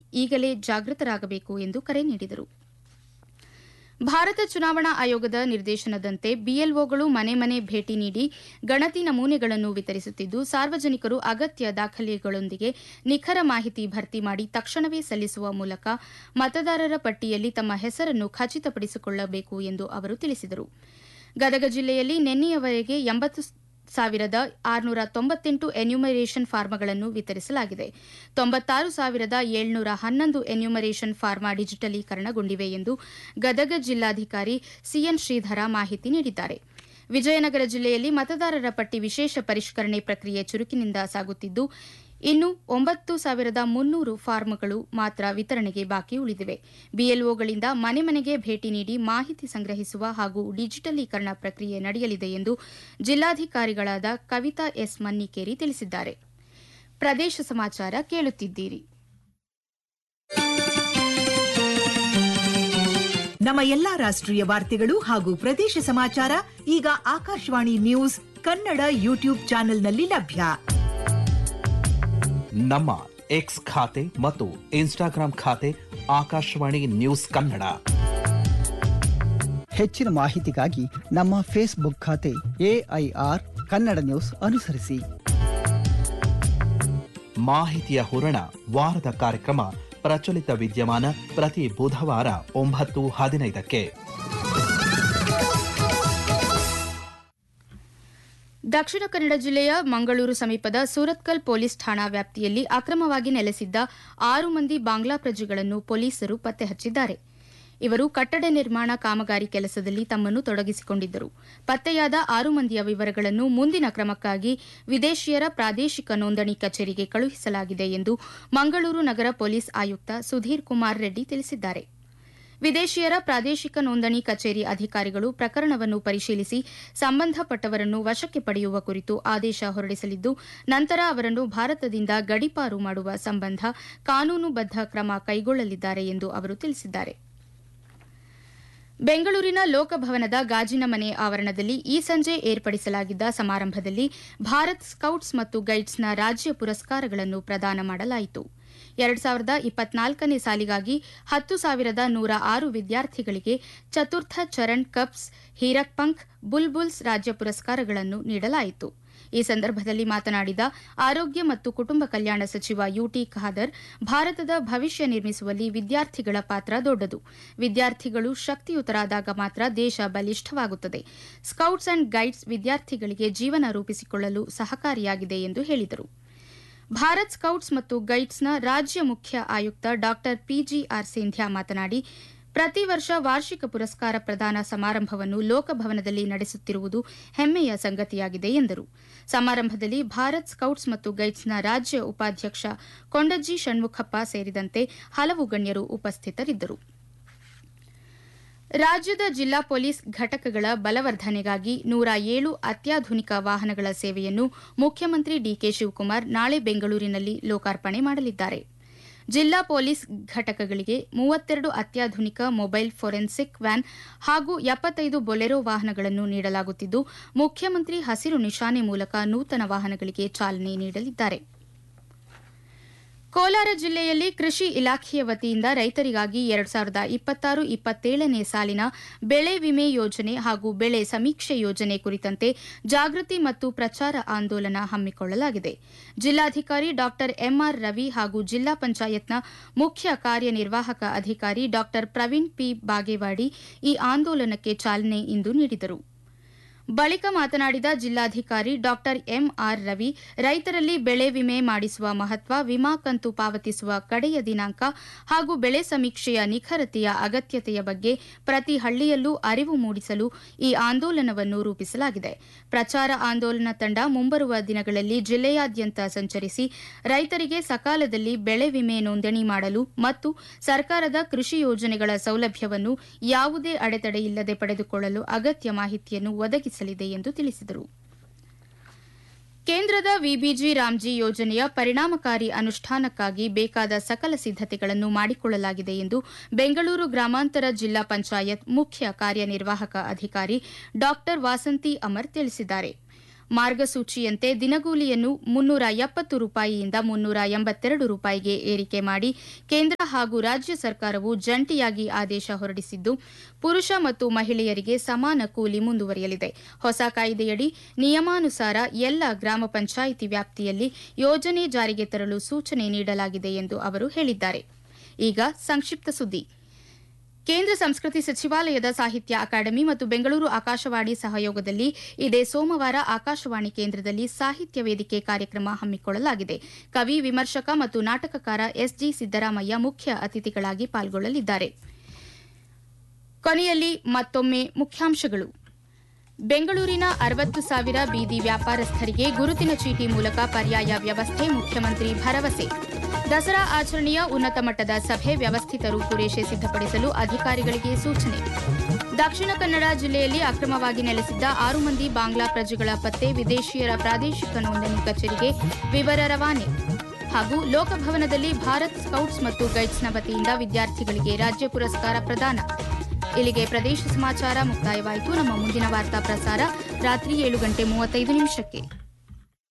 ಈಗಲೇ ಜಾಗೃತರಾಗಬೇಕು ಎಂದು ಕರೆ ನೀಡಿದರು ಭಾರತ ಚುನಾವಣಾ ಆಯೋಗದ ನಿರ್ದೇಶನದಂತೆ ಬಿಎಲ್ಒಗಳು ಮನೆ ಮನೆ ಭೇಟಿ ನೀಡಿ ಗಣತಿ ನಮೂನೆಗಳನ್ನು ವಿತರಿಸುತ್ತಿದ್ದು ಸಾರ್ವಜನಿಕರು ಅಗತ್ಯ ದಾಖಲೆಗಳೊಂದಿಗೆ ನಿಖರ ಮಾಹಿತಿ ಭರ್ತಿ ಮಾಡಿ ತಕ್ಷಣವೇ ಸಲ್ಲಿಸುವ ಮೂಲಕ ಮತದಾರರ ಪಟ್ಟಿಯಲ್ಲಿ ತಮ್ಮ ಹೆಸರನ್ನು ಖಚಿತಪಡಿಸಿಕೊಳ್ಳಬೇಕು ಎಂದು ಅವರು ತಿಳಿಸಿದರು ಗದಗ ಜಿಲ್ಲೆಯಲ್ಲಿ ನಿನ್ನೆಯವರೆಗೆ ಎಂಬತ್ತು ಸಾವಿರದ ಆರುನೂರ ತೊಂಬತ್ತೆಂಟು ಎನ್ಯುಮರೇಷನ್ ಫಾರ್ಮಗಳನ್ನು ವಿತರಿಸಲಾಗಿದೆ ತೊಂಬತ್ತಾರು ಸಾವಿರದ ಏಳ್ನೂರ ಹನ್ನೊಂದು ಎನ್ಯುಮರೇಷನ್ ಫಾರ್ಮಾ ಡಿಜಿಟಲೀಕರಣಗೊಂಡಿವೆ ಎಂದು ಗದಗ ಜಿಲ್ಲಾಧಿಕಾರಿ ಸಿಎನ್ ಶ್ರೀಧರ ಮಾಹಿತಿ ನೀಡಿದ್ದಾರೆ ವಿಜಯನಗರ ಜಿಲ್ಲೆಯಲ್ಲಿ ಮತದಾರರ ಪಟ್ಟಿ ವಿಶೇಷ ಪರಿಷ್ಕರಣೆ ಪ್ರಕ್ರಿಯೆ ಚುರುಕಿನಿಂದ ಸಾಗುತ್ತಿದ್ದು ಇನ್ನು ಒಂಬತ್ತು ಸಾವಿರದ ಮುನ್ನೂರು ಫಾರ್ಮ್ಗಳು ಮಾತ್ರ ವಿತರಣೆಗೆ ಬಾಕಿ ಉಳಿದಿವೆ ಬಿಎಲ್ಒಗಳಿಂದ ಮನೆ ಮನೆಗೆ ಭೇಟಿ ನೀಡಿ ಮಾಹಿತಿ ಸಂಗ್ರಹಿಸುವ ಹಾಗೂ ಡಿಜಿಟಲೀಕರಣ ಪ್ರಕ್ರಿಯೆ ನಡೆಯಲಿದೆ ಎಂದು ಜಿಲ್ಲಾಧಿಕಾರಿಗಳಾದ ಕವಿತಾ ಎಸ್ ಮನ್ನಿಕೇರಿ ತಿಳಿಸಿದ್ದಾರೆ ಪ್ರದೇಶ ಸಮಾಚಾರ ಕೇಳುತ್ತಿದ್ದೀರಿ ನಮ್ಮ ಎಲ್ಲಾ ರಾಷ್ಟ್ರೀಯ ವಾರ್ತೆಗಳು ಹಾಗೂ ಪ್ರದೇಶ ಸಮಾಚಾರ ಈಗ ಆಕಾಶವಾಣಿ ನ್ಯೂಸ್ ಕನ್ನಡ ಯೂಟ್ಯೂಬ್ ಚಾನೆಲ್ನಲ್ಲಿ ಲಭ್ಯ ನಮ್ಮ ಎಕ್ಸ್ ಖಾತೆ ಮತ್ತು ಇನ್ಸ್ಟಾಗ್ರಾಂ ಖಾತೆ ಆಕಾಶವಾಣಿ ನ್ಯೂಸ್ ಕನ್ನಡ ಹೆಚ್ಚಿನ ಮಾಹಿತಿಗಾಗಿ ನಮ್ಮ ಫೇಸ್ಬುಕ್ ಖಾತೆ ಎಐಆರ್ ಕನ್ನಡ ನ್ಯೂಸ್ ಅನುಸರಿಸಿ ಮಾಹಿತಿಯ ಹೂರಣ ವಾರದ ಕಾರ್ಯಕ್ರಮ ಪ್ರಚಲಿತ ವಿದ್ಯಮಾನ ಪ್ರತಿ ಬುಧವಾರ ಒಂಬತ್ತು ಹದಿನೈದಕ್ಕೆ ದಕ್ಷಿಣ ಕನ್ನಡ ಜಿಲ್ಲೆಯ ಮಂಗಳೂರು ಸಮೀಪದ ಸೂರತ್ಕಲ್ ಪೊಲೀಸ್ ಠಾಣಾ ವ್ಯಾಪ್ತಿಯಲ್ಲಿ ಅಕ್ರಮವಾಗಿ ನೆಲೆಸಿದ್ದ ಆರು ಮಂದಿ ಬಾಂಗ್ಲಾ ಪ್ರಜೆಗಳನ್ನು ಪೊಲೀಸರು ಪತ್ತೆ ಹಚ್ಚಿದ್ದಾರೆ ಇವರು ಕಟ್ಟಡ ನಿರ್ಮಾಣ ಕಾಮಗಾರಿ ಕೆಲಸದಲ್ಲಿ ತಮ್ಮನ್ನು ತೊಡಗಿಸಿಕೊಂಡಿದ್ದರು ಪತ್ತೆಯಾದ ಆರು ಮಂದಿಯ ವಿವರಗಳನ್ನು ಮುಂದಿನ ಕ್ರಮಕ್ಕಾಗಿ ವಿದೇಶಿಯರ ಪ್ರಾದೇಶಿಕ ನೋಂದಣಿ ಕಚೇರಿಗೆ ಕಳುಹಿಸಲಾಗಿದೆ ಎಂದು ಮಂಗಳೂರು ನಗರ ಪೊಲೀಸ್ ಆಯುಕ್ತ ಸುಧೀರ್ ಕುಮಾರ್ ರೆಡ್ಡಿ ತಿಳಿಸಿದ್ದಾರೆ ವಿದೇಶಿಯರ ಪ್ರಾದೇಶಿಕ ನೋಂದಣಿ ಕಚೇರಿ ಅಧಿಕಾರಿಗಳು ಪ್ರಕರಣವನ್ನು ಪರಿಶೀಲಿಸಿ ಸಂಬಂಧಪಟ್ಟವರನ್ನು ವಶಕ್ಕೆ ಪಡೆಯುವ ಕುರಿತು ಆದೇಶ ಹೊರಡಿಸಲಿದ್ದು ನಂತರ ಅವರನ್ನು ಭಾರತದಿಂದ ಗಡೀಪಾರು ಮಾಡುವ ಸಂಬಂಧ ಕಾನೂನುಬದ್ಧ ಕ್ರಮ ಕೈಗೊಳ್ಳಲಿದ್ದಾರೆ ಎಂದು ಅವರು ತಿಳಿಸಿದ್ದಾರೆ ಬೆಂಗಳೂರಿನ ಲೋಕಭವನದ ಗಾಜಿನ ಮನೆ ಆವರಣದಲ್ಲಿ ಈ ಸಂಜೆ ಏರ್ಪಡಿಸಲಾಗಿದ್ದ ಸಮಾರಂಭದಲ್ಲಿ ಭಾರತ್ ಸ್ಕೌಟ್ಸ್ ಮತ್ತು ಗೈಡ್ಸ್ನ ರಾಜ್ಯ ಪುರಸ್ಕಾರಗಳನ್ನು ಪ್ರದಾನ ಮಾಡಲಾಯಿತು ಎರಡು ಸಾವಿರದ ಇಪ್ಪತ್ನಾಲ್ಕನೇ ಸಾಲಿಗಾಗಿ ಹತ್ತು ಸಾವಿರದ ನೂರ ಆರು ವಿದ್ಯಾರ್ಥಿಗಳಿಗೆ ಚತುರ್ಥ ಚರಣ್ ಕಪ್ಸ್ ಹೀರಕ್ ಪಂಖ್ ಬುಲ್ಬುಲ್ಸ್ ರಾಜ್ಯ ಪುರಸ್ಕಾರಗಳನ್ನು ನೀಡಲಾಯಿತು ಈ ಸಂದರ್ಭದಲ್ಲಿ ಮಾತನಾಡಿದ ಆರೋಗ್ಯ ಮತ್ತು ಕುಟುಂಬ ಕಲ್ಯಾಣ ಸಚಿವ ಯುಟಿ ಖಾದರ್ ಭಾರತದ ಭವಿಷ್ಯ ನಿರ್ಮಿಸುವಲ್ಲಿ ವಿದ್ಯಾರ್ಥಿಗಳ ಪಾತ್ರ ದೊಡ್ಡದು ವಿದ್ಯಾರ್ಥಿಗಳು ಶಕ್ತಿಯುತರಾದಾಗ ಮಾತ್ರ ದೇಶ ಬಲಿಷ್ಠವಾಗುತ್ತದೆ ಸ್ಕೌಟ್ಸ್ ಅಂಡ್ ಗೈಡ್ಸ್ ವಿದ್ಯಾರ್ಥಿಗಳಿಗೆ ಜೀವನ ರೂಪಿಸಿಕೊಳ್ಳಲು ಸಹಕಾರಿಯಾಗಿದೆ ಎಂದು ಹೇಳಿದರು ಭಾರತ್ ಸ್ಕೌಟ್ಸ್ ಮತ್ತು ಗೈಡ್ಸ್ನ ರಾಜ್ಯ ಮುಖ್ಯ ಆಯುಕ್ತ ಡಾ ಪಿಜಿಆರ್ ಸಿಂಧ್ಯಾ ಮಾತನಾಡಿ ಪ್ರತಿ ವರ್ಷ ವಾರ್ಷಿಕ ಪುರಸ್ಕಾರ ಪ್ರದಾನ ಸಮಾರಂಭವನ್ನು ಲೋಕಭವನದಲ್ಲಿ ನಡೆಸುತ್ತಿರುವುದು ಹೆಮ್ಮೆಯ ಸಂಗತಿಯಾಗಿದೆ ಎಂದರು ಸಮಾರಂಭದಲ್ಲಿ ಭಾರತ್ ಸ್ಕೌಟ್ಸ್ ಮತ್ತು ಗೈಡ್ಸ್ನ ರಾಜ್ಯ ಉಪಾಧ್ಯಕ್ಷ ಕೊಂಡಜ್ಜಿ ಷಣ್ಮುಖಪ್ಪ ಸೇರಿದಂತೆ ಹಲವು ಗಣ್ಯರು ಉಪಸ್ಥಿತರಿದ್ದರು ರಾಜ್ಯದ ಜಿಲ್ಲಾ ಪೊಲೀಸ್ ಘಟಕಗಳ ಬಲವರ್ಧನೆಗಾಗಿ ನೂರ ಏಳು ಅತ್ಯಾಧುನಿಕ ವಾಹನಗಳ ಸೇವೆಯನ್ನು ಮುಖ್ಯಮಂತ್ರಿ ಡಿಕೆ ಶಿವಕುಮಾರ್ ನಾಳೆ ಬೆಂಗಳೂರಿನಲ್ಲಿ ಲೋಕಾರ್ಪಣೆ ಮಾಡಲಿದ್ದಾರೆ ಜಿಲ್ಲಾ ಪೊಲೀಸ್ ಘಟಕಗಳಿಗೆ ಮೂವತ್ತೆರಡು ಅತ್ಯಾಧುನಿಕ ಮೊಬೈಲ್ ಫೊರೆನ್ಸಿಕ್ ವ್ಯಾನ್ ಹಾಗೂ ಎಪ್ಪತ್ತೈದು ಬೊಲೆರೋ ವಾಹನಗಳನ್ನು ನೀಡಲಾಗುತ್ತಿದ್ದು ಮುಖ್ಯಮಂತ್ರಿ ಹಸಿರು ನಿಶಾನೆ ಮೂಲಕ ನೂತನ ವಾಹನಗಳಿಗೆ ಚಾಲನೆ ನೀಡಲಿದ್ದಾರೆ ಕೋಲಾರ ಜಿಲ್ಲೆಯಲ್ಲಿ ಕೃಷಿ ಇಲಾಖೆಯ ವತಿಯಿಂದ ರೈತರಿಗಾಗಿ ಎರಡು ಸಾವಿರದ ಇಪ್ಪತ್ತಾರು ಇಪ್ಪತ್ತೇಳನೇ ಸಾಲಿನ ಬೆಳೆ ವಿಮೆ ಯೋಜನೆ ಹಾಗೂ ಬೆಳೆ ಸಮೀಕ್ಷೆ ಯೋಜನೆ ಕುರಿತಂತೆ ಜಾಗೃತಿ ಮತ್ತು ಪ್ರಚಾರ ಆಂದೋಲನ ಹಮ್ಮಿಕೊಳ್ಳಲಾಗಿದೆ ಜಿಲ್ಲಾಧಿಕಾರಿ ಡಾ ಎಂಆರ್ ರವಿ ಹಾಗೂ ಜಿಲ್ಲಾ ಪಂಚಾಯತ್ನ ಮುಖ್ಯ ಕಾರ್ಯನಿರ್ವಾಹಕ ಅಧಿಕಾರಿ ಡಾ ಪ್ರವೀಣ್ ಪಿ ಬಾಗೇವಾಡಿ ಈ ಆಂದೋಲನಕ್ಕೆ ಚಾಲನೆ ಇಂದು ನೀಡಿದರು ಬಳಿಕ ಮಾತನಾಡಿದ ಜಿಲ್ಲಾಧಿಕಾರಿ ಡಾ ಎಂಆರ್ ರವಿ ರೈತರಲ್ಲಿ ಬೆಳೆ ವಿಮೆ ಮಾಡಿಸುವ ಮಹತ್ವ ವಿಮಾ ಕಂತು ಪಾವತಿಸುವ ಕಡೆಯ ದಿನಾಂಕ ಹಾಗೂ ಬೆಳೆ ಸಮೀಕ್ಷೆಯ ನಿಖರತೆಯ ಅಗತ್ಯತೆಯ ಬಗ್ಗೆ ಪ್ರತಿ ಹಳ್ಳಿಯಲ್ಲೂ ಅರಿವು ಮೂಡಿಸಲು ಈ ಆಂದೋಲನವನ್ನು ರೂಪಿಸಲಾಗಿದೆ ಪ್ರಚಾರ ಆಂದೋಲನ ತಂಡ ಮುಂಬರುವ ದಿನಗಳಲ್ಲಿ ಜಿಲ್ಲೆಯಾದ್ಯಂತ ಸಂಚರಿಸಿ ರೈತರಿಗೆ ಸಕಾಲದಲ್ಲಿ ಬೆಳೆ ವಿಮೆ ನೋಂದಣಿ ಮಾಡಲು ಮತ್ತು ಸರ್ಕಾರದ ಕೃಷಿ ಯೋಜನೆಗಳ ಸೌಲಭ್ಯವನ್ನು ಯಾವುದೇ ಅಡೆತಡೆಯಿಲ್ಲದೆ ಪಡೆದುಕೊಳ್ಳಲು ಅಗತ್ಯ ಮಾಹಿತಿಯನ್ನು ಒದಗಿಸಲಿದೆ ಎಂದು ತಿಳಿಸಿದರು ಕೇಂದ್ರದ ವಿಬಿಜಿ ರಾಮ್ಜಿ ಯೋಜನೆಯ ಪರಿಣಾಮಕಾರಿ ಅನುಷ್ಠಾನಕ್ಕಾಗಿ ಬೇಕಾದ ಸಕಲ ಸಿದ್ದತೆಗಳನ್ನು ಮಾಡಿಕೊಳ್ಳಲಾಗಿದೆ ಎಂದು ಬೆಂಗಳೂರು ಗ್ರಾಮಾಂತರ ಜಿಲ್ಲಾ ಪಂಚಾಯತ್ ಮುಖ್ಯ ಕಾರ್ಯನಿರ್ವಾಹಕ ಅಧಿಕಾರಿ ಡಾ ವಾಸಂತಿ ಅಮರ್ ತಿಳಿಸಿದ್ದಾರೆ ಮಾರ್ಗಸೂಚಿಯಂತೆ ದಿನಗೂಲಿಯನ್ನು ಮುನ್ನೂರ ಎಪ್ಪತ್ತು ರೂಪಾಯಿಯಿಂದ ಮುನ್ನೂರ ಎಂಬತ್ತೆರಡು ರೂಪಾಯಿಗೆ ಏರಿಕೆ ಮಾಡಿ ಕೇಂದ್ರ ಹಾಗೂ ರಾಜ್ಯ ಸರ್ಕಾರವು ಜಂಟಿಯಾಗಿ ಆದೇಶ ಹೊರಡಿಸಿದ್ದು ಪುರುಷ ಮತ್ತು ಮಹಿಳೆಯರಿಗೆ ಸಮಾನ ಕೂಲಿ ಮುಂದುವರಿಯಲಿದೆ ಹೊಸ ಕಾಯ್ದೆಯಡಿ ನಿಯಮಾನುಸಾರ ಎಲ್ಲ ಗ್ರಾಮ ಪಂಚಾಯಿತಿ ವ್ಯಾಪ್ತಿಯಲ್ಲಿ ಯೋಜನೆ ಜಾರಿಗೆ ತರಲು ಸೂಚನೆ ನೀಡಲಾಗಿದೆ ಎಂದು ಅವರು ಹೇಳಿದ್ದಾರೆ ಈಗ ಸಂಕ್ಷಿಪ್ತ ಸುದ್ದಿ ಕೇಂದ್ರ ಸಂಸ್ಕೃತಿ ಸಚಿವಾಲಯದ ಸಾಹಿತ್ಯ ಅಕಾಡೆಮಿ ಮತ್ತು ಬೆಂಗಳೂರು ಆಕಾಶವಾಣಿ ಸಹಯೋಗದಲ್ಲಿ ಇದೇ ಸೋಮವಾರ ಆಕಾಶವಾಣಿ ಕೇಂದ್ರದಲ್ಲಿ ಸಾಹಿತ್ಯ ವೇದಿಕೆ ಕಾರ್ಯಕ್ರಮ ಹಮ್ಮಿಕೊಳ್ಳಲಾಗಿದೆ ಕವಿ ವಿಮರ್ಶಕ ಮತ್ತು ನಾಟಕಕಾರ ಎಸ್ಜಿ ಸಿದ್ದರಾಮಯ್ಯ ಮುಖ್ಯ ಅತಿಥಿಗಳಾಗಿ ಪಾಲ್ಗೊಳ್ಳಲಿದ್ದಾರೆ ಕೊನೆಯಲ್ಲಿ ಮತ್ತೊಮ್ಮೆ ಮುಖ್ಯಾಂಶಗಳು ಬೆಂಗಳೂರಿನ ಅರವತ್ತು ಸಾವಿರ ಬೀದಿ ವ್ಯಾಪಾರಸ್ಥರಿಗೆ ಗುರುತಿನ ಚೀಟಿ ಮೂಲಕ ಪರ್ಯಾಯ ವ್ಯವಸ್ಥೆ ಮುಖ್ಯಮಂತ್ರಿ ಭರವಸೆ ದಸರಾ ಆಚರಣೆಯ ಉನ್ನತ ಮಟ್ಟದ ಸಭೆ ವ್ಯವಸ್ಥಿತ ರೂಪುರೇಷೆ ಸಿದ್ದಪಡಿಸಲು ಅಧಿಕಾರಿಗಳಿಗೆ ಸೂಚನೆ ದಕ್ಷಿಣ ಕನ್ನಡ ಜಿಲ್ಲೆಯಲ್ಲಿ ಅಕ್ರಮವಾಗಿ ನೆಲೆಸಿದ್ದ ಆರು ಮಂದಿ ಬಾಂಗ್ಲಾ ಪ್ರಜೆಗಳ ಪತ್ತೆ ವಿದೇಶಿಯರ ಪ್ರಾದೇಶಿಕ ನೋಂದಣಿ ಕಚೇರಿಗೆ ವಿವರ ರವಾನೆ ಹಾಗೂ ಲೋಕಭವನದಲ್ಲಿ ಭಾರತ್ ಸ್ಕೌಟ್ಸ್ ಮತ್ತು ಗೈಡ್ಸ್ನ ವತಿಯಿಂದ ವಿದ್ಯಾರ್ಥಿಗಳಿಗೆ ರಾಜ್ಯ ಪುರಸ್ಕಾರ ಪ್ರದಾನ ಇಲ್ಲಿಗೆ ಪ್ರದೇಶ ಸಮಾಚಾರ ಮುಕ್ತಾಯವಾಯಿತು ನಮ್ಮ ಮುಂದಿನ ವಾರ್ತಾ ಪ್ರಸಾರ ರಾತ್ರಿ ಏಳು ಗಂಟೆ ಮೂವತ್ತೈದು ನಿಮಿಷಕ್ಕೆ